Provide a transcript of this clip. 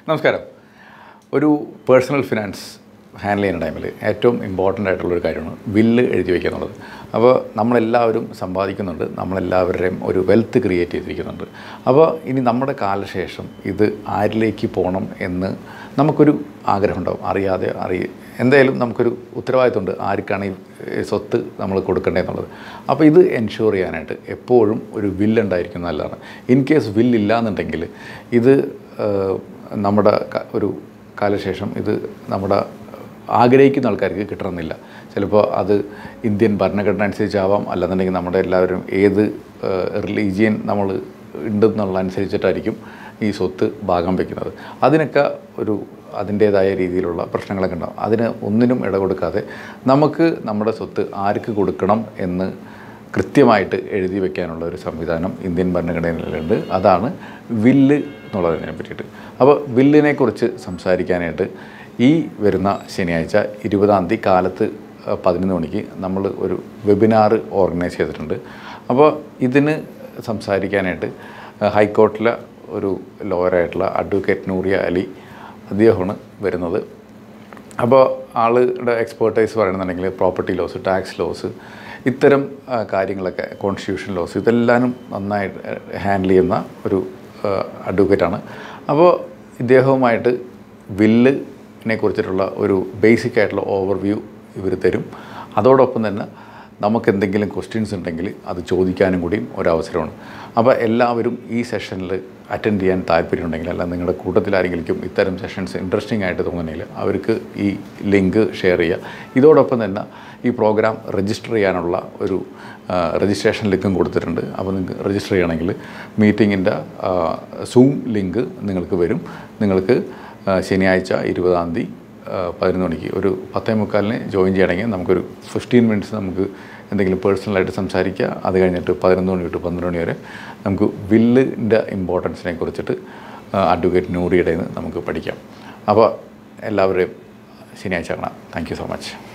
നമസ്കാരം ഒരു personal finance handle ചെയ്യുന്ന ടൈമിൽ ഏറ്റവും ഇമ്പോർട്ടൻ്റ് ആയിട്ടുള്ളൊരു കാര്യമാണ് ബില്ല് എഴുതി വയ്ക്കുക എന്നുള്ളത് അപ്പോൾ നമ്മളെല്ലാവരും സമ്പാദിക്കുന്നുണ്ട് നമ്മളെല്ലാവരുടെയും ഒരു വെൽത്ത് ക്രിയേറ്റ് ചെയ്തിരിക്കുന്നുണ്ട് അപ്പോൾ ഇനി നമ്മുടെ കാലശേഷം ഇത് ആരിലേക്ക് പോകണം എന്ന് നമുക്കൊരു ആഗ്രഹം ഉണ്ടാവും അറിയാതെ അറിയ എന്തായാലും നമുക്കൊരു ഉത്തരവാദിത്തമുണ്ട് ആർക്കാണ് ഈ സ്വത്ത് നമ്മൾ കൊടുക്കേണ്ടതെന്നുള്ളത് അപ്പോൾ ഇത് എൻഷുർ ചെയ്യാനായിട്ട് എപ്പോഴും ഒരു വില്ലുണ്ടായിരിക്കും നല്ലതാണ് ഇൻ കേസ് വില്ലില്ല എന്നുണ്ടെങ്കിൽ ഇത് ഏഹ്, നമ്മുടെ ക- ഒരു കാലശേഷം ഇത് നമ്മുടെ ആഗ്രഹിക്കുന്ന ആൾക്കാർക്ക് കിട്ടണമെന്നില്ല ചിലപ്പോൾ അത് ഇന്ത്യൻ ഭരണഘടന അനുസരിച്ചാവാം അല്ലെന്നുണ്ടെങ്കിൽ നമ്മുടെ എല്ലാവരും ഏത് റിലീജിയൻ നമ്മൾ ഉണ്ടെന്നുള്ള അനുസരിച്ചിട്ടായിരിക്കും ഈ സ്വത്ത് ഭാഗം വയ്ക്കുന്നത് അതിനൊക്കെ ഒരു അതിൻ്റേതായ രീതിയിലുള്ള പ്രശ്നങ്ങളൊക്കെ ഉണ്ടാവും അതിന് ഒന്നിനും ഇട കൊടുക്കാതെ നമുക്ക് നമ്മുടെ സ്വത്ത് ആർക്ക് കൊടുക്കണം എന്ന് കൃത്യമായിട്ട് എഴുതി വെക്കാനുള്ള ഒരു സംവിധാനം ഇന്ത്യൻ ഭരണഘടനയിലുണ്ട് അതാണ് വില്ല് എന്നുള്ളതിനെ പറ്റിയിട്ട് അപ്പോൾ വില്ലിനെ കുറിച്ച് സംസാരിക്കാനായിട്ട് ഈ വരുന്ന ശനിയാഴ്ച ഇരുപതാം തീയതി കാലത്ത് അഹ്, പതിനൊന്ന് മണിക്ക് നമ്മൾ ഒരു വെബിനാർ ഓർഗനൈസ് ചെയ്തിട്ടുണ്ട് അപ്പോൾ ഇതിന് സംസാരിക്കാനായിട്ട് അഹ്, ഹൈക്കോർട്ടിലെ ഒരു ലോയറായിട്ടുള്ള അഡ്വക്കേറ്റ് നൂറിയ അലി അദ്ദേഹമാണ് വരുന്നത് അപ്പോൾ ആളുടെ എക്സ്പേർട്ടൈസ് പറയുന്നുണ്ടെങ്കിൽ പ്രോപ്പർട്ടി ലോസ് ടാക്സ് ലോസ് ഇത്തരം ആ, കാര്യങ്ങളൊക്കെ കോൺസ്റ്റിറ്റ്യൂഷൻ ലോസ് ഇതെല്ലാനും നന്നായിട്ട് ഹാൻഡിൽ ചെയ്യുന്ന ഒരു അഡ്വക്കേറ്റാണ് അപ്പോൾ ഇദ്ദേഹവുമായിട്ട് വില്ലിനെ കുറിച്ചിട്ടുള്ള ഒരു ബേസിക് ആയിട്ടുള്ള ഓവർവ്യൂ ഇവർ തരും അതോടൊപ്പം തന്നെ നമുക്ക് എന്തെങ്കിലും ക്വസ്റ്റ്യൻസ് ഉണ്ടെങ്കിൽ അത് ചോദിക്കാനും കൂടിയും ഒരവസരമാണ് അപ്പോൾ എല്ലാവരും ഈ സെഷനിൽ അറ്റൻഡ് ചെയ്യാൻ താല്പര്യമുണ്ടെങ്കിൽ അല്ല നിങ്ങളുടെ കൂട്ടത്തിൽ ആരെങ്കിലും ഇത്തരം സെഷൻസ് ഇൻട്രസ്റ്റിംഗ് ആയിട്ട് തോന്നുന്നെങ്കിൽ അവർക്ക് ഈ ലിങ്ക് ഷെയർ ചെയ്യുക ഇതോടൊപ്പം തന്നെ ഈ പ്രോഗ്രാം രജിസ്റ്റർ ചെയ്യാനുള്ള ഒരു രജിസ്ട്രേഷൻ ലിങ്കും കൊടുത്തിട്ടുണ്ട് അപ്പോൾ നിങ്ങൾക്ക് രജിസ്റ്റർ ചെയ്യണമെങ്കിൽ മീറ്റിങ്ങിൻ്റെ സൂം ലിങ്ക് നിങ്ങൾക്ക് വരും നിങ്ങൾക്ക് ആ, ശനിയാഴ്ച ഇരുപതാം തീയതി പതിനൊന്ന് മണിക്ക് ഒരു പത്തേ മുക്കാലിന് ജോയിൻ ചെയ്യണമെങ്കിൽ നമുക്കൊരു ഫിഫ്റ്റീൻ മിനിറ്റ്സ് നമുക്ക് എന്തെങ്കിലും പേഴ്സണലായിട്ട് സംസാരിക്കുക അത് കഴിഞ്ഞിട്ട് പതിനൊന്ന് മണി തൊട്ട് പന്ത്രണ്ട് മണി വരെ നമുക്ക് വില്ലിൻ്റെ ഇമ്പോർട്ടൻസിനെ കുറിച്ചിട്ട് അഡ്വക്കേറ്റ് നൂറിയുടെ നിന്ന് നമുക്ക് പഠിക്കാം അപ്പോൾ എല്ലാവരെയും ശനിയാഴ്ച കാണാം താങ്ക് യു സോ മച്ച്